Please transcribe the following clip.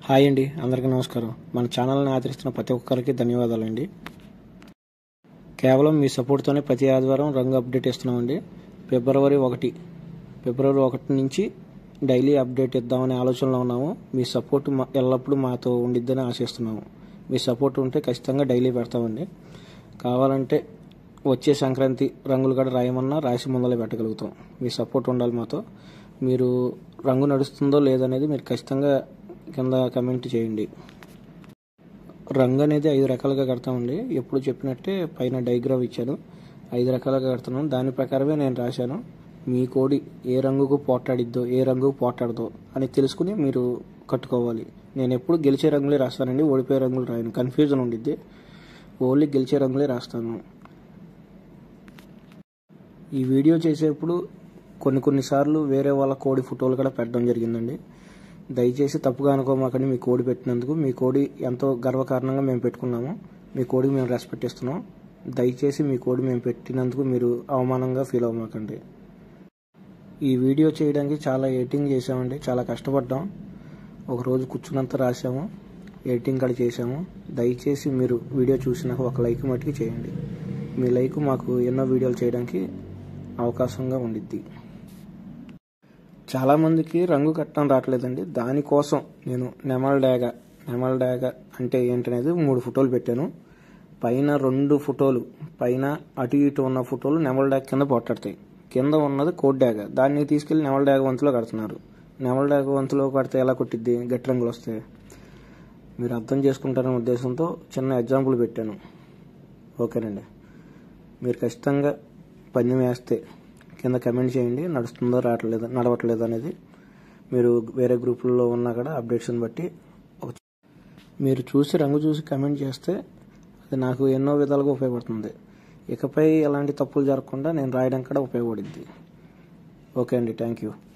hi అండి అందరికీ నమస్కారం మన ఛానల్ని ఆదరిస్తున్న ప్రతి ఒక్కరికి ధన్యవాదాలండి కేవలం మీ సపోర్ట్తోనే ప్రతి ఆదివారం రంగు అప్డేట్ ఇస్తున్నామండి ఫిబ్రవరి ఒకటి ఫిబ్రవరి ఒకటి నుంచి డైలీ అప్డేట్ ఇద్దామనే ఆలోచనలో ఉన్నాము మీ సపోర్ట్ మా ఎల్లప్పుడూ మాతో ఉండిద్దని ఆశిస్తున్నాము మీ సపోర్ట్ ఉంటే ఖచ్చితంగా డైలీ పెడతామండి కావాలంటే వచ్చే సంక్రాంతి రంగులు కూడా రాయమన్నా రాసి ముందలే పెట్టగలుగుతాం మీ సపోర్ట్ ఉండాలి మాతో మీరు రంగు నడుస్తుందో లేదనేది మీరు ఖచ్చితంగా కింద కమెంట్ చేయండి రంగు అనేది ఐదు రకాలుగా కడతామండి ఎప్పుడు చెప్పినట్టే పైన డైగ్రామ్ ఇచ్చాను ఐదు రకాలుగా కడుతున్నాను దాని ప్రకారమే నేను రాశాను మీ కోడి ఏ రంగుకు పోట్లాడిద్దో ఏ రంగుకు పోట్లాడదో అని తెలుసుకుని మీరు కట్టుకోవాలి నేను ఎప్పుడు గెలిచే రంగులే రాస్తానండి ఓడిపోయే రంగులు రాయను కన్ఫ్యూజన్ ఉండిద్ది ఓన్లీ గెలిచే రంగులే రాస్తాను ఈ వీడియో చేసేప్పుడు కొన్ని కొన్నిసార్లు వేరే వాళ్ళ కోడి ఫోటోలు కూడా పెట్టడం జరిగిందండి దయచేసి తప్పుగా అనుకోమాకండి మీ కోడి పెట్టినందుకు మీ కోడి ఎంతో గర్వకారణంగా మేము పెట్టుకున్నాము మీ కోడికి మేము రెస్పెక్ట్ ఇస్తున్నాం దయచేసి మీ కోడి మేము పెట్టినందుకు మీరు అవమానంగా ఫీల్ అవ్వమాకండి ఈ వీడియో చేయడానికి చాలా ఎడిటింగ్ చేసామండి చాలా కష్టపడ్డాం ఒక రోజు కూర్చున్నంత రాసాము ఎడిటింగ్ కూడా చేసాము దయచేసి మీరు వీడియో చూసినాక ఒక లైక్ మట్టుకు చేయండి మీ లైక్ మాకు ఎన్నో వీడియోలు చేయడానికి అవకాశంగా ఉండిద్ది చాలామందికి రంగు కట్టడం రావట్లేదండి దానికోసం నేను నెమల్ డాగ నెమల్ డాగ అంటే ఏంటనేది మూడు ఫోటోలు పెట్టాను పైన రెండు ఫోటోలు పైన అటు ఇటు ఉన్న ఫోటోలు నెమల్ డాగ్ కింద పొట్టాడతాయి కింద ఉన్నది కోడ్ డాగ దాన్ని తీసుకెళ్లి నెమల్ డాగ వంతులో కడుతున్నారు నెమల్ డాగ వంతులో కడితే ఎలా కొట్టిద్ది గట్టి రంగులు వస్తాయి మీరు అర్థం చేసుకుంటారనే ఉద్దేశంతో చిన్న ఎగ్జాంపుల్ పెట్టాను ఓకేనండి మీరు ఖచ్చితంగా పందెం వేస్తే కింద కమెంట్ చేయండి నడుస్తుందో రావట్లేదు నడవట్లేదు అనేది మీరు వేరే గ్రూపుల్లో ఉన్నా కూడా అప్డేట్స్ని బట్టి ఒక మీరు చూసి రంగు చూసి కమెంట్ చేస్తే అది నాకు ఎన్నో విధాలుగా ఉపయోగపడుతుంది ఇకపై ఎలాంటి తప్పులు జరగకుండా నేను రాయడం కూడా ఉపయోగపడింది ఓకే అండి థ్యాంక్ యూ